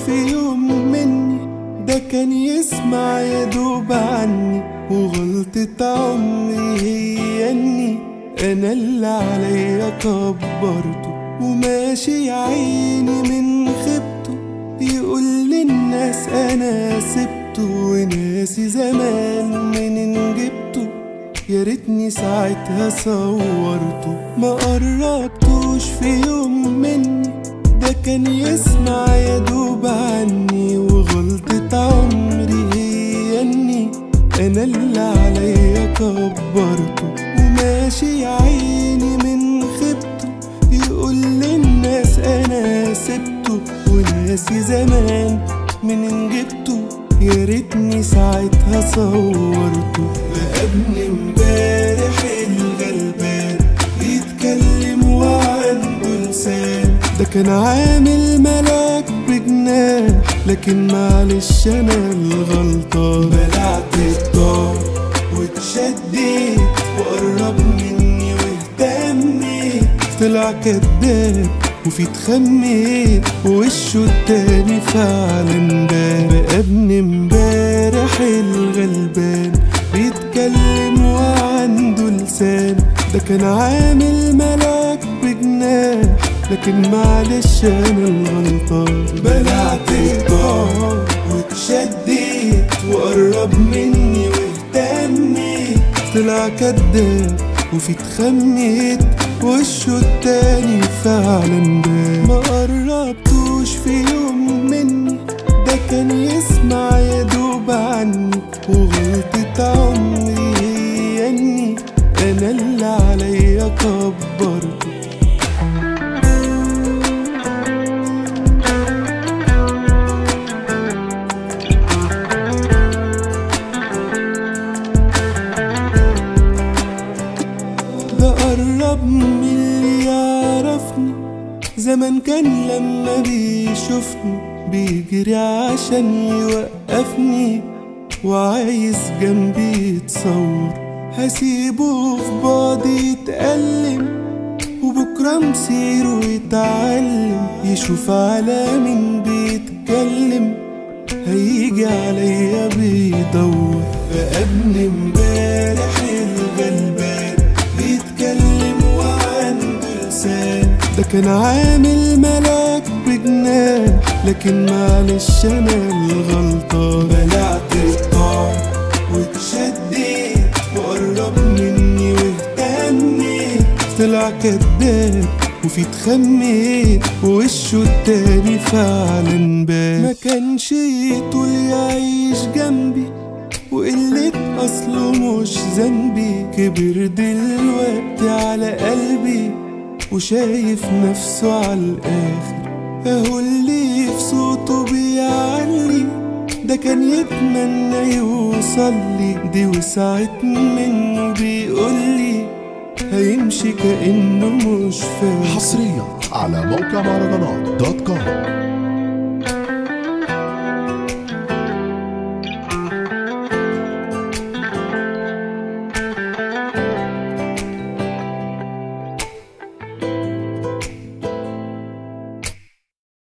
في يوم مني ده كان يسمع يا دوب عني وغلطة عمري هي اني انا اللي عليا كبرته وماشي يا عيني من خيبته يقول للناس انا سبته وناسي زمان منين جبته يا ريتني ساعتها صورته ما قربتوش في يوم مني ده كان يسمع يا دوب عني وغلطة عمري هي اني انا اللي عليا كبرته وماشي يا عيني من خيبته يقول للناس انا سبته وناسي زمان منين جبته يا ريتني ساعتها صورته بقى ابن امبارح الغلبان يتكلم وعنده لسان ده كان عامل ملاك بجناح لكن معلش انا الغلطان بلعت الدار واتشديت وقرب مني واهتميت طلع كداب وفي اتخميت ووشه التاني فعلا بان بقى ابن امبارح الغلبان بيتكلم وعنده لسان ده كان عامل ملاك بجناح لكن معلش انا الغلطان بلعت الدار واتشديت وقرب مني واهتميت طلع كداب وفي اتخميت وشه التاني فعلا بان ما قربتوش في يوم مني ده كان يسمع يا دوب عني وغلطة عمري هي اني انا اللي عليا كبرته ده قرب من اللي يعرفني زمان كان لما بيشوفني بيجري عشان يوقفني وعايز جنبي يتصور هسيبه في بعدي يتألم وبكرة مصيره يتعلم يشوف على مين بيتكلم هيجي عليا بيدور بقى ابن امبارح الغلبان بيتكلم وعنده لسان ده كان عامل ملاك بجناح لكن معلش انا الغلطان بلعت الطعم واتشديت وقرب مني واهتميت طلع كداب وفي اتخميت ووشه التاني فعلا بان ما كانش يطول يعيش جنبي وقلة أصله مش ذنبي كبر دلوقتي على قلبي وشايف نفسه على الآخر أهو اللي في صوته بيعلي ده كان يتمنى يوصل لي دي وسعت منه بيقولي هيمشي كأنه مش فاهم حصريا على موقع مهرجانات دوت كوم